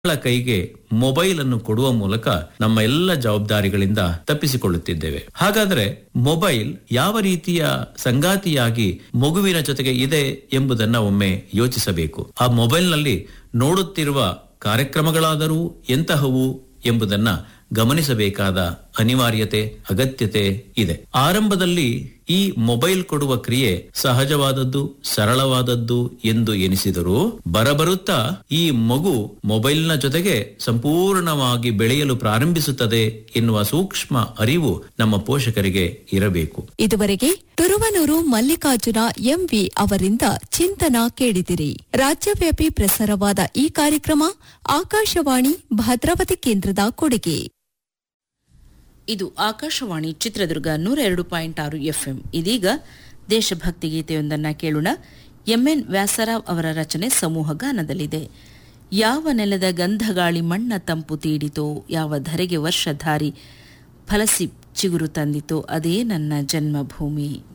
ಮಕ್ಕಳ ಕೈಗೆ ಮೊಬೈಲ್ ಅನ್ನು ಕೊಡುವ ಮೂಲಕ ನಮ್ಮ ಎಲ್ಲ ಜವಾಬ್ದಾರಿಗಳಿಂದ ತಪ್ಪಿಸಿಕೊಳ್ಳುತ್ತಿದ್ದೇವೆ ಹಾಗಾದ್ರೆ ಮೊಬೈಲ್ ಯಾವ ರೀತಿಯ ಸಂಗಾತಿಯಾಗಿ ಮಗುವಿನ ಜೊತೆಗೆ ಇದೆ ಎಂಬುದನ್ನ ಒಮ್ಮೆ ಯೋಚಿಸಬೇಕು ಆ ಮೊಬೈಲ್ನಲ್ಲಿ ನೋಡುತ್ತಿರುವ ಕಾರ್ಯಕ್ರಮಗಳಾದರೂ ಎಂತಹವು ಎಂಬುದನ್ನ ಗಮನಿಸಬೇಕಾದ ಅನಿವಾರ್ಯತೆ ಅಗತ್ಯತೆ ಇದೆ ಆರಂಭದಲ್ಲಿ ಈ ಮೊಬೈಲ್ ಕೊಡುವ ಕ್ರಿಯೆ ಸಹಜವಾದದ್ದು ಸರಳವಾದದ್ದು ಎಂದು ಎನಿಸಿದರೂ ಬರಬರುತ್ತಾ ಈ ಮಗು ಮೊಬೈಲ್ನ ಜೊತೆಗೆ ಸಂಪೂರ್ಣವಾಗಿ ಬೆಳೆಯಲು ಪ್ರಾರಂಭಿಸುತ್ತದೆ ಎನ್ನುವ ಸೂಕ್ಷ್ಮ ಅರಿವು ನಮ್ಮ ಪೋಷಕರಿಗೆ ಇರಬೇಕು ಇದುವರೆಗೆ ತುರುವನೂರು ಮಲ್ಲಿಕಾರ್ಜುನ ಎಂವಿ ಅವರಿಂದ ಚಿಂತನ ಕೇಳಿದಿರಿ ರಾಜ್ಯವ್ಯಾಪಿ ಪ್ರಸಾರವಾದ ಈ ಕಾರ್ಯಕ್ರಮ ಆಕಾಶವಾಣಿ ಭದ್ರಾವತಿ ಕೇಂದ್ರದ ಕೊಡುಗೆ ಇದು ಆಕಾಶವಾಣಿ ಚಿತ್ರದುರ್ಗ ನೂರ ಎರಡು ಪಾಯಿಂಟ್ ಆರು ಎಫ್ಎಂ ಇದೀಗ ದೇಶಭಕ್ತಿ ಗೀತೆಯೊಂದನ್ನ ಕೇಳೋಣ ಎಂಎನ್ ವ್ಯಾಸರಾವ್ ಅವರ ರಚನೆ ಸಮೂಹ ಗಾನದಲ್ಲಿದೆ ಯಾವ ನೆಲದ ಗಂಧಗಾಳಿ ಮಣ್ಣ ತಂಪು ತೀಡಿತೋ ಯಾವ ಧರೆಗೆ ವರ್ಷಧಾರಿ ಫಲಸಿ ಚಿಗುರು ತಂದಿತೋ ಅದೇ ನನ್ನ ಜನ್ಮಭೂಮಿ